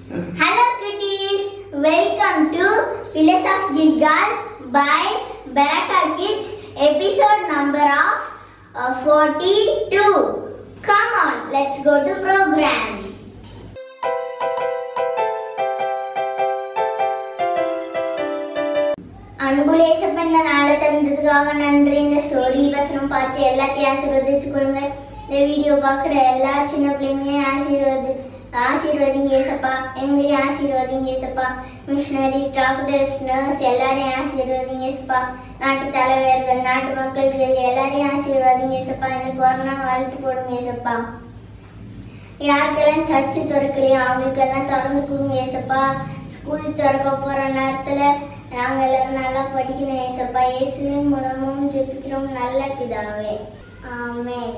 Hello kitties, welcome to Pillars of Gilgal by Baraka Kids, episode number of uh, 42. Come on, let's go to program. அன்புலேசப்ப இந்த நாளை தந்ததுக்காக நன்றி இந்த story வசனம் பார்த்து எல்லாத்தையும் ஆசீர்வதிச்சு கொடுங்க இந்த வீடியோ பார்க்குற எல்லா சின்ன பிள்ளைங்களையும் ஆசீர்வதி ஆசீர்வதிங்க ஏசப்பா எங்களையும் ஆசீர்வதிங்க ஏசப்பா மிஷினரிஸ் டாக்டர்ஸ் நர்ஸ் எல்லாரையும் ஆசீர்வதிங்க ஏசப்பா நாட்டு தலைவர்கள் நாட்டு மக்கள்கள் எல்லாரையும் ஆசீர்வதிங்க ஏசப்பா இந்த கொரோனா வாழ்த்து போடுங்க ஏசப்பா யாருக்கெல்லாம் சர்ச்சு திறக்கலையோ அவங்களுக்கெல்லாம் திறந்து கொடுங்க ஏசப்பா ஸ்கூல் திறக்க போகிற நேரத்தில் நாங்கள் எல்லாரும் நல்லா படிக்கணும் ஏசப்பா இயேசுவின் மூலமும் ஜெபிக்கிறோம் நல்ல பிதாவே ஆமென்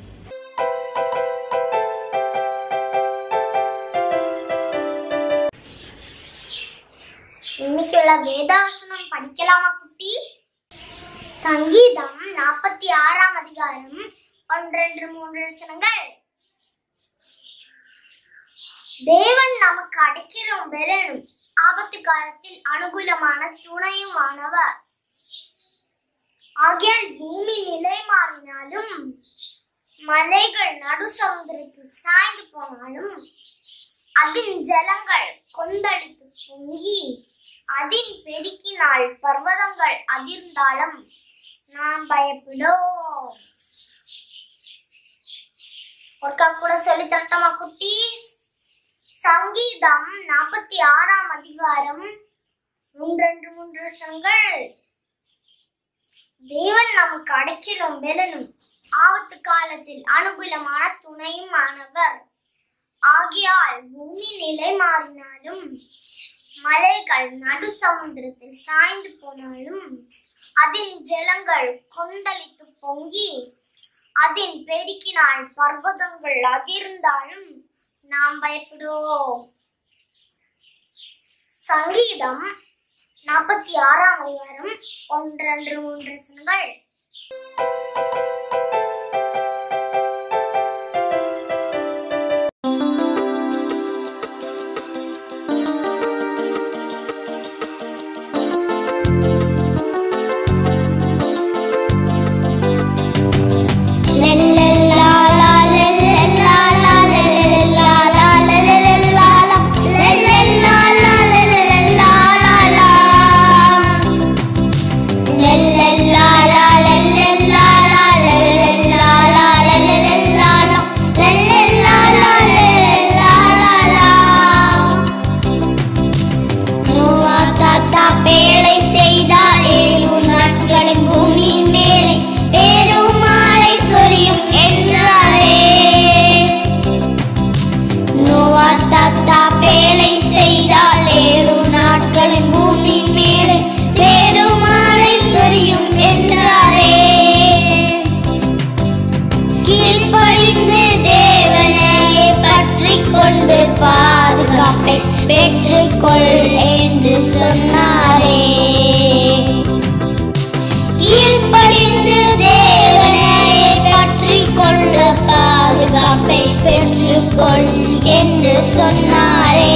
இன்னைக்கு உள்ள வேதாசனம் படிக்கலாமா குட்டீஸ் சங்கீதம் நாற்பத்தி ஆறாம் அதிகாரம் ஒன்றென்று மூன்று வசனங்கள் தேவன் நமக்கு அடைக்கலும் பெறனும் ஆபத்து காலத்தில் அனுகூலமான துணையுமானவர் ஆகையால் பூமி நிலை மாறினாலும் மலைகள் நடு சமுத்திரத்தில் சாய்ந்து போனாலும் அதன் ஜலங்கள் கொந்தளித்து பொங்கி அதன் பெருக்கினால் பர்வதங்கள் அதிர்ந்தாலும் நாம் பயப்படோம் ஒருக்கா கூட சொல்லி தரட்டமா குட்டீஸ் சங்கீதம் நாற்பத்தி ஆறாம் அதிகாரம் மூன்றென்று மூன்று வசனங்கள் தேவன் நமக்கு அடைக்கலும் பெறனும் ஆபத்து காலத்தில் அனுகூலமான துணையும் ஆனவர் ஆகையால் பூமி நிலை மாறினாலும் மலைகள் நடு சமுத்திரத்தில் சாய்ந்து போனாலும் அதன் ஜலங்கள் கொந்தளித்து பொங்கி அதன் பெருக்கினால் பர்வதங்கள் அதிர்ந்தாலும் நாம் பயப்படுவோம் சங்கீதம் நாற்பத்தி ஆறாம் அதிகாரம் ஒன்றன்று மூன்று வசனங்கள் பேழை செய்தால் ஏழு நாட்களின் பூமி மேலே பெருமாளை சொரியும் என்றாரே நோவா தாத்தா பேழை செய்தால் ஏழு நாட்களின் பூமி மேலே பெருமாளை சொரியும் என்றாரே கீழ்ப்படிந்து தேவனையே பற்றிக் கொண்டு பாதுகாப்பை பெற்றுக்கொள் என்று சொன்னாரே கீழ்ப்படிந்து தேவனையே பற்றிக் கொண்டு பாதுகாப்பை பெற்றுக்கொள் என்று சொன்னாரே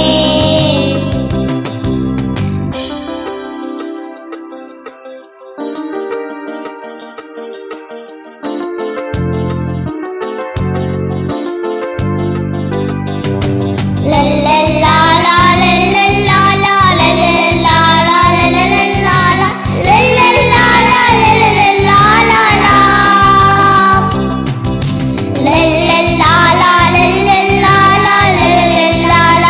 la la la la la la la la la la la la la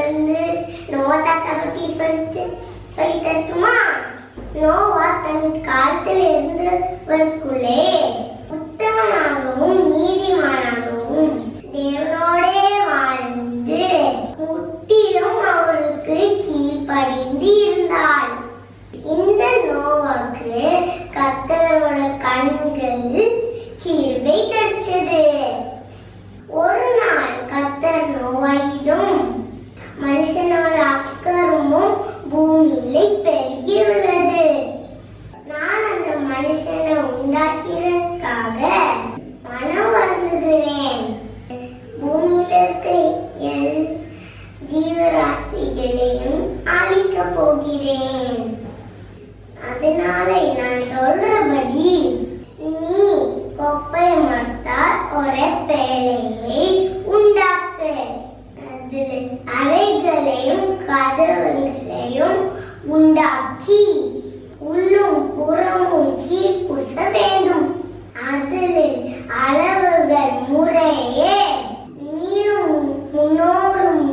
இருந்து நோவா தாத்தா பற்றி சொல்லிட்டு சொல்லி தரட்டுமா நோவா தன் காலத்தில் இருந்தவருக்குள்ளே உத்தமனாகவும் நீதிமானாகவும் தேவனோடே வாழ்ந்து முற்றிலும் அவருக்கு கீழ்ப்படிந்து இருந்தாள் இந்த நோவாக்கு கத்தரோட கண்கள் கிருபை கிடைச்சது ஒரு நாள் கத்தர் நோவாயிடும் மனுஷனோட அக்கறமும் பூமியில பெருகி உள்ளது நான் அந்த மனுஷனை உண்டாக்கிறதுக்காக மனம் வருந்துகிறேன் பூமியில இருக்க எல் ஜீவராசிகளையும் அழிக்க போகிறேன் அதனால நான் சொல்றபடி நீ கொப்பை மரத்தால் ஒரு பேழையை உண்டாக்கு அதில் அறைகளையும் கதவுகளையும் உண்டாக்கி உள்ளும் புறமும் கீழ் பூச வேண்டும் அதில் அளவுகள் முறையே நீரும் முன்னோரும்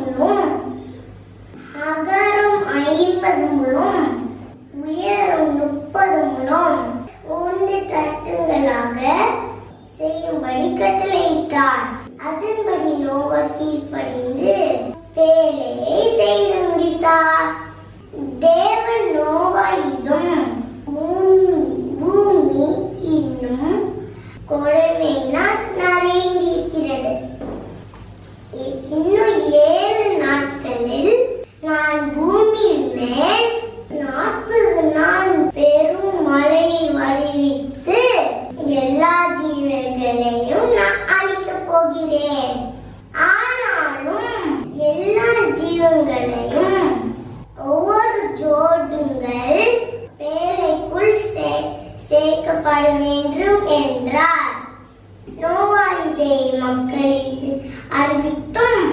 அகரும் ஐம்பது முழும் உயரம் முப்பது முழம் மூன்று தட்டுங்களாக செய்யும்படி கட்டளையிட்டார் அதன்படி நோவா கீழ்ப்படிந்து வேலையை செய்து முடித்தார் தேவன் நோவாயிடும் பூ- பூமி இன்னும் கொடுமையினால் நிறைந்திருக்கிறது இ- இன்னும் ஏழு நாட்களில் நான் பூமியின் மேல் நாற்பது நாள் பெரும் மழையை வருவித்து எல்லா ஜீவர்களையும் நான் அழிக்கப் போகிறேன் ஆனாலும் எல்லா ஜீவங்களையும் ஒவ்வொரு ஜோடுங்கள் பேழைக்குள் சே- சேர்க்கப்பட வேண்டும் என்றார் நோவா இதை மக்களுக்கு அறிவித்தும்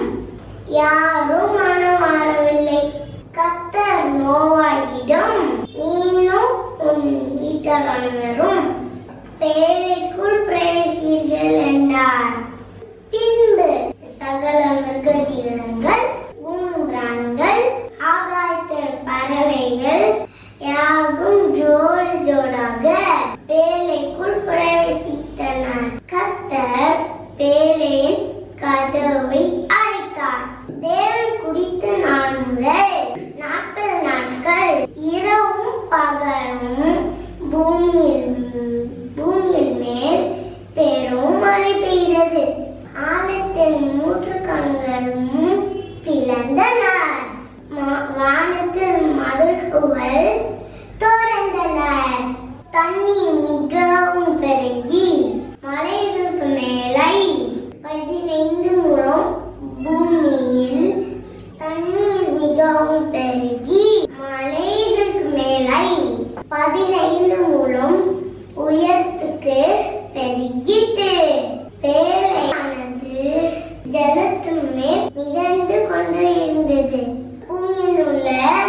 யாரும் மனம் மாறவில்லை கத்தர் நோவாயிடம் நீனும் உன் வீட்டார் அனைவரும் பேழைக்குள் பிரவேசீர்கள் என்றார் பின்பு சகல மிருக ஜீவன்கள் பூமிபிரான்கள் ஆகாயத்தில் பறவைகள் யாகும் ஜோடு ஜோடாக பேழைக்குள் பிரவேசித்தனர் கத்தர் பேழையின் கதவை அடைத்தார் தேவன் குடித்த நாள் முதல் நாற்பது நாட்கள் இரவும் பகலும் பூமியில் பூமியில் மேல் பெரும் மழை பெய்தது ஆழத்தின் மூன்று கண்களும் பிளந்தனர் மா- வானத்தின் மதில்கள் திறந்தனர் தண்ணீர் மிகவும் பெருகி மலைகளுக்கு மேலே பதினைந்து முழம் பூமியில் தண்ணீர் மிகவும் பெருகி மலைகளுக்கு மேலே பதினைந்து முழம் உயரத்துக்கு பெருகிட்டு பேழையானது ஜலத்து மேல் மிதந்து கொண்டு இருந்தது பூமியில் உள்ள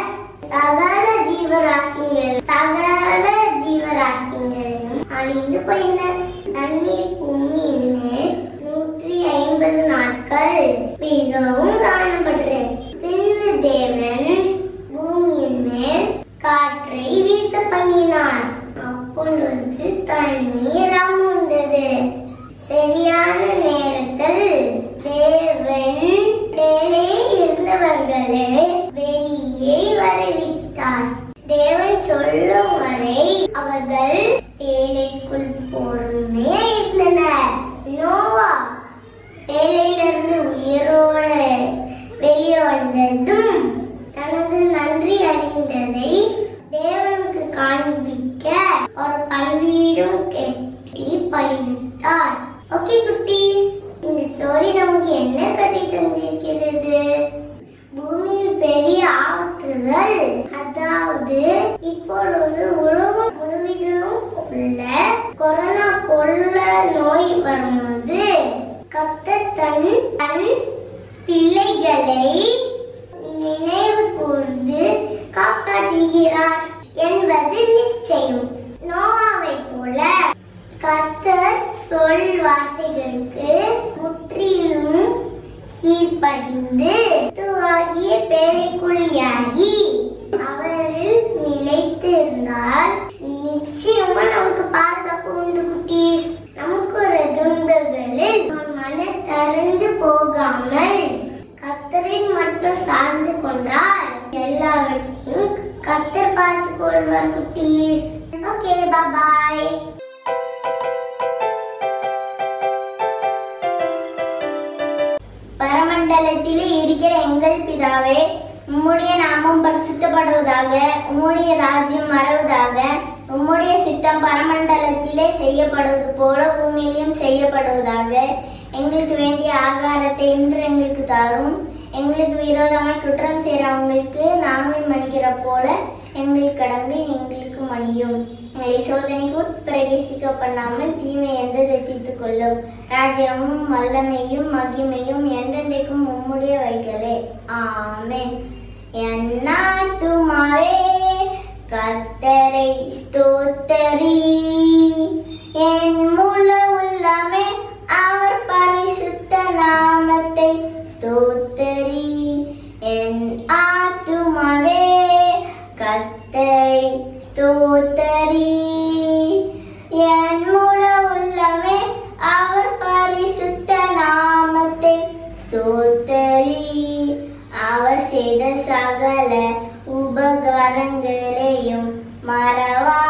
சகல ஜீவராசிகள் சகல ஜீவராசிகளையும் அழிந்து போயின தண்ணீர் பூமியின் மேல் நூற்றி ஐம்பது நாட்கள் மிகவும் காணப்பட்டது பின்பு தேவன் பூமியின் மேல் காற்றை வீச பண்ணினார் அப்பொழுது தண்ணீர் அமுந்தது சரியான நேரத்தில் தேவன் மேலே இருந்தவர்களை வெளியே வரவிட்டார் தேவன் சொல்லும் வரை அவர்கள் வேலைக்குள் பொறுமையா இருந்தனர் நோவா வேலையிலிருந்து உயிரோட வெளியே வந்ததும் தனது நன்றி அறிந்ததை தேவனுக்கு காண்பிக்க ஒரு பல்வீடும் கெட்டி பழிவிட்டார் ஓகே குட்டீஸ் இந்த ஸ்டோரி நமக்கு என்ன கட்டி தந்திருக்கிறது பூமியில் பெரிய ஆபத்துகள் அதாவது இப்பொழுது உலகம் முழுவதிலும் உள்ள கொரோனா கொள்ள நோய் வரும்போது கத்தர் தன் தன் பிள்ளைகளை நினைவு கூர்ந்து காப்பாற்றுகிறார் என்பது நிச்சயம் நோவாவை போல கத்தர் சொல் வார்த்தைகளுக்கு முற்றிலும் கீழ்ப்ப படிந்து கிறிஸ்துவாகிய பேரைக்குள்ளியாகி அவரில் நிலைத்திருந்தால் நிச்சயமா நமக்கு பாதுகாப்பு உண்டு குட்டீஸ் நமக்கு ஒரு துன்பங்களில் நம் மன திறந்து போகாமல் கத்தரின் மட்டும் சார்ந்து கொண்டால் எல்லாவற்றையும் கத்தர் பார்த்து கொள்வார் குட்டீஸ் ஓகே பாய் பரமண்டலத்திலே இருக்கிற எங்கள் பிதாவே உம்முடைய நாமம் பரிசுத்தப்படுவதாக உம்முடைய ராஜ்யம் வருவதாக உம்முடைய சித்தம் பரமண்டலத்திலே செய்யப்படுவது போல பூமியிலும் செய்யப்படுவதாக எங்களுக்கு வேண்டிய ஆகாரத்தை இன்று எங்களுக்கு தாரும் எங்களுக்கு விரோதமாய் குற்றம் செய்கிறவங்களுக்கு நாங்கள் மன்னிக்கிற போல எங்கள் கடந்து எங்களுக்கு மன்னியும் எங்களை சோதனைக்கு உட்பிரவேசிக்க பண்ணாமல் தீமை என்று ரசித்துக் கொள்ளும் ராஜ்யமும் வல்லமையும் மகிமையும் என்றென்றைக்கும் உம்முடைய வைக்கலே ஆமென் என்னாத்துமாவே கத்தரை ஸ்தோத்தரி என் முழு உள்ளமே அவர் பரிசுத்த நாமத்தை ஸ்தோத்தரி என் ஆத்துமாவே கத்தரை ஸ்தோத்தரி என் முழு உள்ளமே அவர் பரிசுத்த நாமத்தை ஸ்தோத்தரி அவர் செய்த சகல உபகாரங்களையும் மறவா